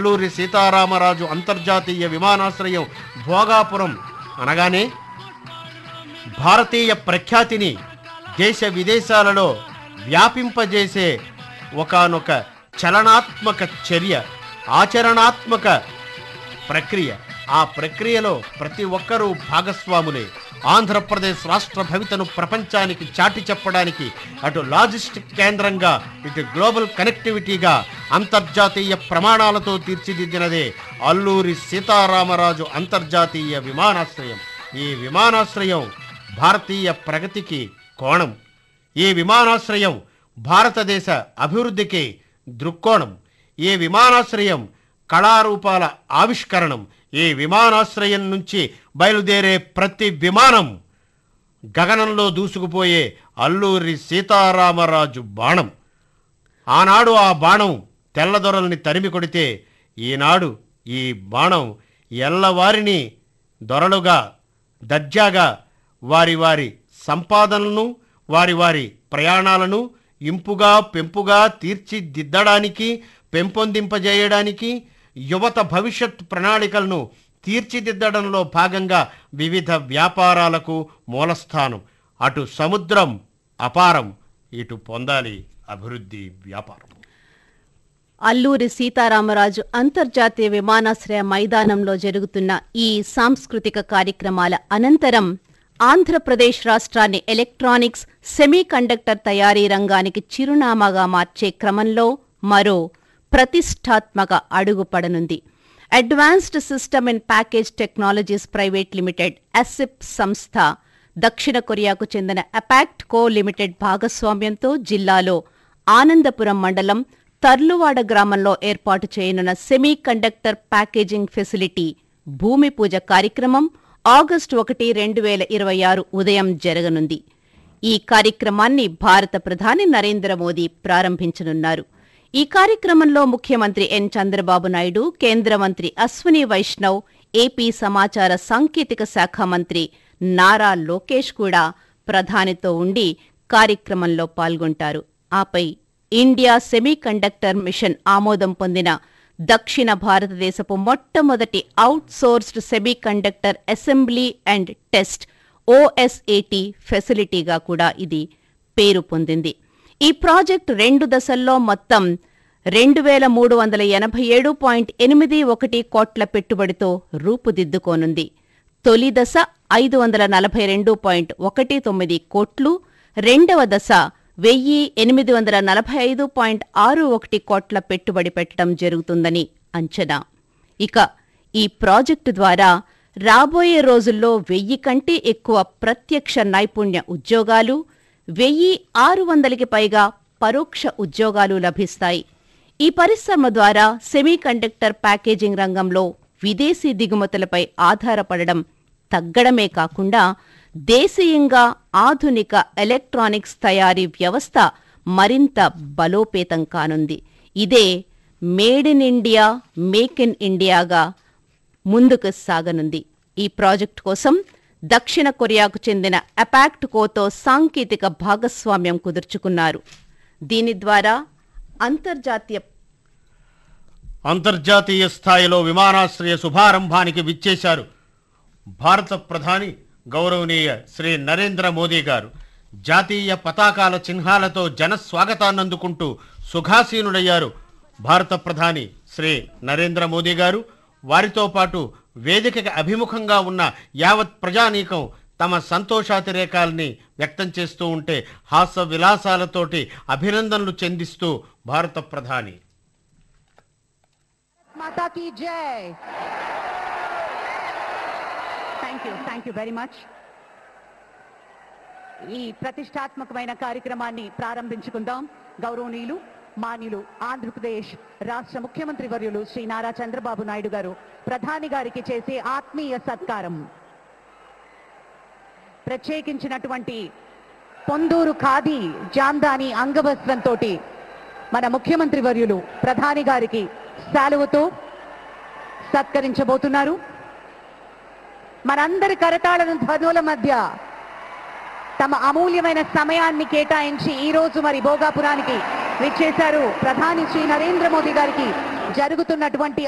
అల్లూరి సీతారామరాజు అంతర్జాతీయ విమానాశ్రయం భోగాపురం అనగానే భారతీయ ప్రఖ్యాతిని దేశ విదేశాలలో వ్యాపింపజేసే ఒకానొక చలనాత్మక చర్య ఆచరణాత్మక ప్రక్రియ ఆ ప్రక్రియలో ప్రతి ఒక్కరూ భాగస్వాములే ఆంధ్రప్రదేశ్ రాష్ట్ర భవితను ప్రపంచానికి చాటి చెప్పడానికి అటు లాజిస్టిక్ కేంద్రంగా ఇటు గ్లోబల్ కనెక్టివిటీగా అంతర్జాతీయ ప్రమాణాలతో తీర్చిదిద్దినదే అల్లూరి సీతారామరాజు అంతర్జాతీయ విమానాశ్రయం ఈ విమానాశ్రయం భారతీయ ప్రగతికి కోణం ఈ విమానాశ్రయం భారతదేశ అభివృద్ధికి దృక్కోణం ఈ విమానాశ్రయం కళారూపాల ఆవిష్కరణం ఈ విమానాశ్రయం నుంచి బయలుదేరే ప్రతి విమానం గగనంలో దూసుకుపోయే అల్లూరి సీతారామరాజు బాణం ఆనాడు ఆ బాణం తెల్లదొరల్ని తరిమి కొడితే ఈనాడు ఈ బాణం ఎల్లవారిని దొరలుగా దర్జాగా వారి వారి సంపాదనలను వారి వారి ప్రయాణాలను ఇంపుగా పెంపుగా తీర్చిదిద్దడానికి పెంపొందింపజేయడానికి యువత భవిష్యత్ ప్రణాళికలను తీర్చిదిద్దడంలో భాగంగా వివిధ వ్యాపారాలకు మూలస్థానం అటు సముద్రం అపారం ఇటు పొందాలి అభివృద్ధి వ్యాపారం అల్లూరి సీతారామరాజు అంతర్జాతీయ విమానాశ్రయ మైదానంలో జరుగుతున్న ఈ సాంస్కృతిక కార్యక్రమాల అనంతరం ఆంధ్రప్రదేశ్ రాష్ట్రాన్ని ఎలక్ట్రానిక్స్ సెమీకండక్టర్ తయారీ రంగానికి చిరునామాగా మార్చే క్రమంలో మరో ప్రతిష్టాత్మక అడుగు పడనుంది advanced system and package technologies private limited ASIP సంస్థ దక్షిణ కొరియాకు చెందిన అపాక్ట్ కో లిమిటెడ్ భాగస్వామ్యంతో జిల్లాలో ఆనందపురం మండలం తర్లువాడ గ్రామంలో ఏర్పాటు చేయనున్న సెమీ కండక్టర్ ప్యాకేజింగ్ ఫెసిలిటీ భూమి పూజ కార్యక్రమం ఆగస్టు ఒకటి రెండు వేల ఇరవై ఆరు ఉదయం జరగనుంది ఈ కార్యక్రమాన్ని భారత ప్రధాని నరేంద్ర మోదీ ప్రారంభించనున్నారు ఈ కార్యక్రమంలో ముఖ్యమంత్రి ఎన్ చంద్రబాబు నాయుడు కేంద్ర మంత్రి అశ్విని వైష్ణవ్ ఏపీ సమాచార సాంకేతిక శాఖ మంత్రి నారా లోకేష్ కూడా ప్రధానితో ఉండి కార్యక్రమంలో పాల్గొంటారు ఆపై ఇండియా సెమీకండక్టర్ మిషన్ ఆమోదం పొందిన దక్షిణ భారతదేశపు మొట్టమొదటి outsourced semiconductor assembly and test OSAT ఫెసిలిటీగా కూడా ఇది పేరు పొందింది ఈ ప్రాజెక్ట్ రెండు దశల్లో మొత్తం రెండు వేల మూడు వందల ఎనభై ఏడు పాయింట్ ఎనిమిది ఒకటి కోట్ల పెట్టుబడితో రూపుదిద్దుకోనుంది తొలి దశ ఐదు వందల నలభై రెండు పాయింట్ ఒకటి తొమ్మిది కోట్లు రెండవ దశ వెయ్యి ఎనిమిది వందల నలభై ఐదు పాయింట్ ఆరు ఒకటి కోట్ల పెట్టుబడి పెట్టడం జరుగుతుందని అంచనా ఇక ఈ ప్రాజెక్టు ద్వారా రాబోయే రోజుల్లో వెయ్యి కంటే ఎక్కువ ప్రత్యక్ష నైపుణ్య ఉద్యోగాలు వెయ్యి ఆరు వందలకి పైగా పరోక్ష ఉద్యోగాలు లభిస్తాయి ఈ పరిశ్రమ ద్వారా సెమీకండక్టర్ ప్యాకేజింగ్ రంగంలో విదేశీ దిగుమతులపై ఆధారపడడం తగ్గడమే కాకుండా దేశీయంగా ఆధునిక ఎలక్ట్రానిక్స్ తయారీ వ్యవస్థ మరింత బలోపేతం కానుంది ఇదే made in India make in ఇండియాగా ముందుకు సాగనుంది ఈ ప్రాజెక్టు కోసం దక్షిణ కొరియాకు చెందిన అపాక్ట్ కోతో సాంకేతిక భాగస్వామ్యం కుదుర్చుకున్నారు దీని ద్వారా అంతర్జాతీయ అంతర్జాతీయ స్థాయిలో విమానాశ్రయ శుభారంభానికి విచ్చేశారు భారత ప్రధాని గౌరవనీయ శ్రీ నరేంద్ర మోదీ గారు జాతీయ పతాకాల చిహ్నాలతో జన స్వాగతాన్నందుకుంటూ సుఖాసీనుడయ్యారు భారత ప్రధాని శ్రీ నరేంద్ర మోదీ గారు వారితో పాటు వేదికకి అభిముఖంగా ఉన్న యావత్ ప్రజానీకం తమ సంతోషాతిరేకాల్ని వ్యక్తం చేస్తూ ఉంటే హాస్య విలాసాలతోటి అభినందనలు చెందిస్తూ భారత ప్రధాని माता की जय thank you thank you very much ఈ ప్రతిష్టాత్మకమైన కార్యక్రమాన్ని ప్రారంభించుకుందాం గౌరవనీయులు మాన్యులు ఆంధ్రప్రదేశ్ రాష్ట్ర ముఖ్యమంత్రి వర్యులు శ్రీ నారా చంద్రబాబు నాయుడు గారు ప్రధాని గారికి చేసే ఆత్మీయ సత్కారం ప్రత్యేకించినటువంటి పొందూరు ఖాదీ జాందాని అంగవస్త్రంతో మన ముఖ్యమంత్రి వర్యులు ప్రధాని గారికి శాలువతో సత్కరించబోతున్నారు మనందరి కరతాళన ధ్వనుల మధ్య తమ అమూల్యమైన సమయాన్ని కేటాయించి ఈ రోజు మరి భోగాపురానికి విచ్చేశారు ప్రధాని శ్రీ నరేంద్ర మోదీ గారికి జరుగుతున్నటువంటి